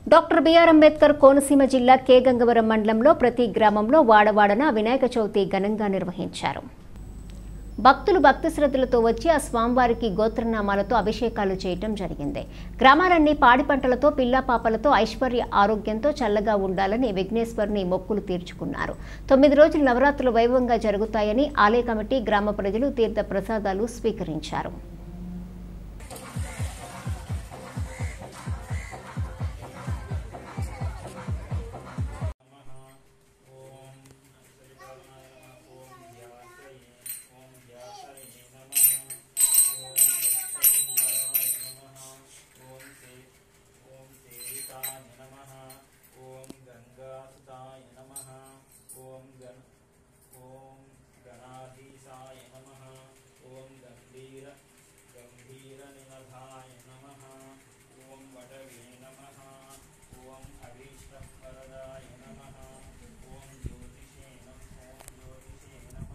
doctor BR Ambedkar Konaseema జిల్లా కే గంగవరం మండలంలో ప్రతి గ్రామంలో వాడవాడన వినాయక చవితి ఘనంగా నిర్వహించారు భక్తులు భక్తి శ్రద్ధలతో వచ్చి ఆ స్వామివారికి గోత్రనామాలతో అభిషేకాలు చేయటం జరిగింది గ్రామాలన్నీ పాడి పంటలతో పిల్లా పాపలతో ఐశ్వర్య ఆరోగ్యంతో చల్లగా ఉండాలని విఘ్నేశ్వరుని మొక్కులు తీర్చుకున్నారు తొమ్మిది రోజులు నవరాత్రులు వైభవంగా జరుగుతాయని ఆలయ కమిటీ గ్రామ ప్రజలు తీర్థ ప్రసాదాలు స్వీకరించారు ఓం గంగాసుతాయ నమ ఓం గణ ఓం గణాధీశాయ నమ ఓం గంభీర గంభీర నినధాయ నమ ఓం వటవే నమ ఓం అభీష్టవరదాయ నమ ఓం జ్యోతిషే నమ ఓం జ్యోతిషే నమ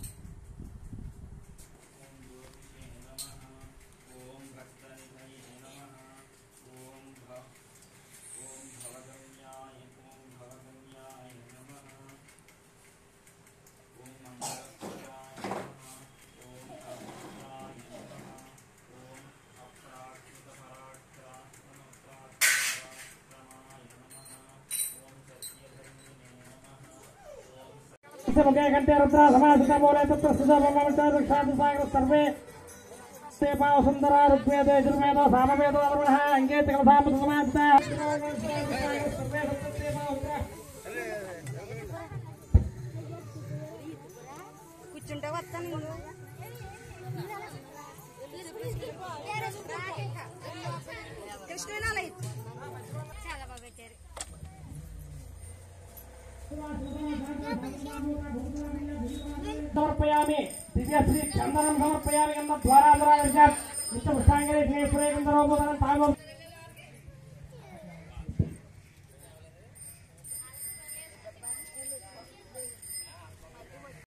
ఓం జ్యోతిషే నమ ఓం భక్తనిధయే నమ ఓం భ ఓం భవగమ్యాయ ఓం భవగమ్యాయ నమః ఓం మంగళప్రదాయ నమః ఓం అభ్యుదాయ నమః ఓం అప్రాకృతపరాక్రమప్రాకృతపరాక్రమాయ నమః ఓం సత్యధర్మిణే నమః ఓం मुखे घंटे रुद्रा समासिता बोले तो प्रस्तुत ब्रह्मचार सागर सर्वे सेपा सुंदरा ऋग्वेदे यजुर्वेदो सामवेदो अवरुणः अंगे तिकलसाम समासिता కూర్చుంటే వస్తాను నేను కృష్ణనాలయ చాలా బాగా పెట్టారు సమర్పయామి దివ్యశ్రీ చందనం సమర్పయామి గంధ ద్వారాంధ్రా నిత్య పుష్టాంగరే శ్రీ సురేంద్రోపదనం తాగో